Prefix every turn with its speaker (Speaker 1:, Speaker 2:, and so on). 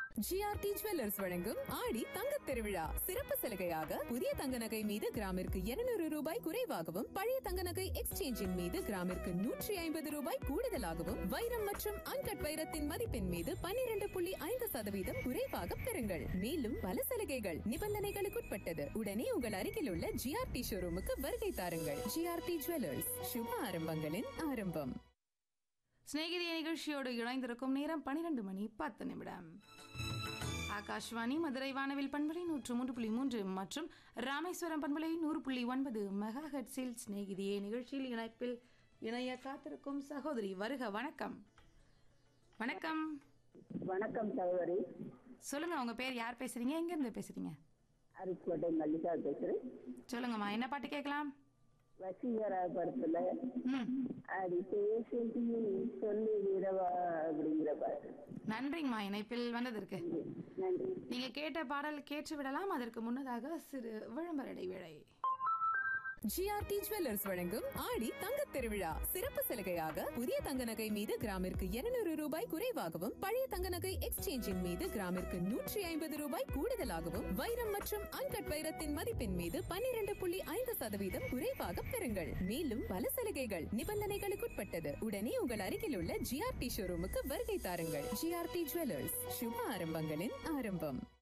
Speaker 1: GRT jewellers வழங்கும் ஆடி தங்கத் திருவிழா சிறப்பு சலுகையாக புதிய தங்க நகை மீது கிராமிற்கு 200 ரூபாய் குறைவாகவும் பழைய தங்க நகை எக்ஸ்சேஞ்சின் மீது கிராமிற்கு நூற்றி ஐம்பது ரூபாய் கூடுதலாகவும் வைரம் மற்றும் அன்கட் வைரத்தின் மதிப்பின் மீது 12.5% புள்ளி ஐந்து சதவீதம் குறைவாக பெறுங்கள் மேலும் பல சலுகைகள் நிபந்தனைகளுக்குட்பட்டது உடனே உங்கள் அருகில் உள்ள ஜிஆர்டி ஷோரூமுக்கு வருகை தாருங்கள் ஜிஆர்டி ஜுவல்லர்ஸ் சுப ஆரம்பங்களின் ஆரம்பம்
Speaker 2: சிநேகிதிய நிகழ்ச்சியோடு இணைந்திருக்கும் நேரம் பனிரெண்டு மணி பத்து நிமிடம் ஆகாஷ்வாணி மதுரை வானவில் பண்பலை நூற்று மூன்று புள்ளி மூன்று மற்றும் ராமேஸ்வரம் பண்பலை நூறு புள்ளி ஒன்பது மெகா ஹெட்ஸில் சிநேகிதியே நிகழ்ச்சியில் இணைப்பில் இணைய காத்திருக்கும் சகோதரி வருக வணக்கம் வணக்கம்
Speaker 3: வணக்கம் சகோதரி
Speaker 2: சொல்லுங்க உங்க பேர் யார் பேசுறீங்க எங்க இருந்து பேசுறீங்க
Speaker 3: அரிக்கோட்டை மல்லிகா பேசுறேன்
Speaker 2: சொல்லுங்கம்மா என்ன பாட்டு கேட்கலாம்
Speaker 3: வசீகரா படத்துல
Speaker 2: ம்
Speaker 3: அடி பேசி சொல்லுகிறவா அப்படிங்கிற பாட்டு
Speaker 2: நன்றிங்கம்மா இணைப்பில் வந்ததற்கு
Speaker 3: நன்றி
Speaker 2: நீங்க கேட்ட பாடல் கேட்டு விடலாம் அதற்கு முன்னதாக சிறு விளம்பர இடைவேளை
Speaker 1: ஜிஆர்டி ஜுவல்லர்ஸ் வழங்கும் ஆடி தங்கத் திருவிழா சிறப்பு சலுகையாக புதிய தங்க நகை மீது கிராமிற்கு 200 ரூபாய் குறைவாகவும் பழைய தங்க நகை எக்ஸ்சேஞ்சின் மீது கிராமிற்கு நூற்றி ஐம்பது ரூபாய் கூடுதலாகவும் வைரம் மற்றும் அன்கட் வைரத்தின் மதிப்பின் மீது 12.5% புள்ளி ஐந்து சதவீதம் குறைவாக பெறுங்கள் மேலும் பல சலுகைகள் நிபந்தனைகளுக்குட்பட்டது உடனே உங்கள் அருகில் உள்ள ஜிஆர்டி ஷோரூமுக்கு வருகை தாருங்கள் ஜிஆர்டி ஜுவல்லர்ஸ் சுப ஆரம்பங்களின் ஆரம்பம்